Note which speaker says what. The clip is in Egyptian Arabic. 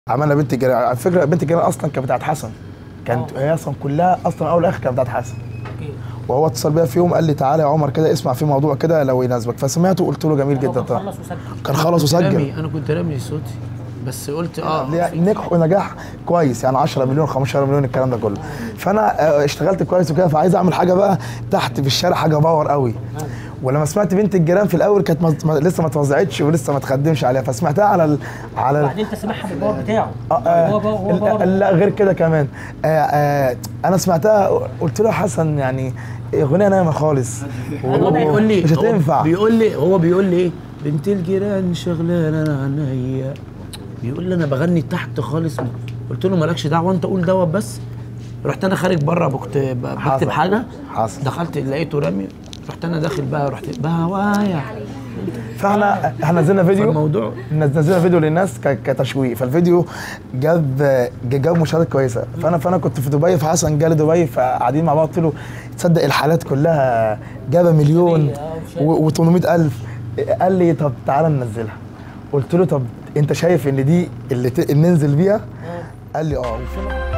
Speaker 1: عملنا بنت الجيران على فكره بنت الجيران اصلا كانت بتاعت حسن كانت هي اصلا كلها اصلا اول اخر كانت بتاعت حسن
Speaker 2: اوكي
Speaker 1: وهو اتصل بيا في يوم قال لي تعالى يا عمر كده اسمع في موضوع كده لو يناسبك فسمعته قلت له جميل
Speaker 2: هو
Speaker 1: جدا
Speaker 2: كان
Speaker 1: طبعا
Speaker 2: خلص وسجل
Speaker 1: كان خلص وسجل
Speaker 3: رامي انا كنت رامي صوتي بس قلت اه
Speaker 1: ليه- نجح ونجاح كويس يعني 10 مليون 15 مليون الكلام ده كله فانا آه، اشتغلت كويس وكده فعايز اعمل حاجه بقى تحت في الشارع حاجه باور قوي ولما سمعت بنت الجيران في الاول كانت ما- ما- لسه ما اتوزعتش ولسه ما تخدمش عليها فسمعتها على ال... على ال...
Speaker 2: وبعدين انت سامعها بالباور بتاعه
Speaker 1: آه، آه،
Speaker 2: هو باور هو
Speaker 1: لا-
Speaker 2: باور
Speaker 1: لا غير كده كمان آه آه انا سمعتها قلت له يا حسن يعني اغنيه نايمه خالص
Speaker 3: هو بيقول لي
Speaker 1: مش
Speaker 3: هو
Speaker 1: هتنفع
Speaker 3: بيقول لي هو بيقول لي ايه بنت الجيران شغلانه انا عينيا بيقول لي انا بغني تحت خالص قلت له مالكش دعوه انت قول دوت بس رحت انا خارج بره بكتب بكتب
Speaker 1: حصل.
Speaker 3: حاجه
Speaker 1: حصل.
Speaker 3: دخلت لقيته رامي رحت انا داخل بقى رحت بهوايا
Speaker 1: فاحنا احنا نزلنا فيديو
Speaker 3: فالموضوع
Speaker 1: نزلنا فيديو للناس ك- كتشويق فالفيديو جاب جاب مشاهدات كويسه فانا فانا كنت في دبي فحسن جالي دبي فقاعدين مع بعض قلت له تصدق الحالات كلها جابه مليون و800 الف قال لي طب تعالى ننزلها قلت له طب انت شايف ان دي اللي ت... ننزل بيها قال لي اه وفي-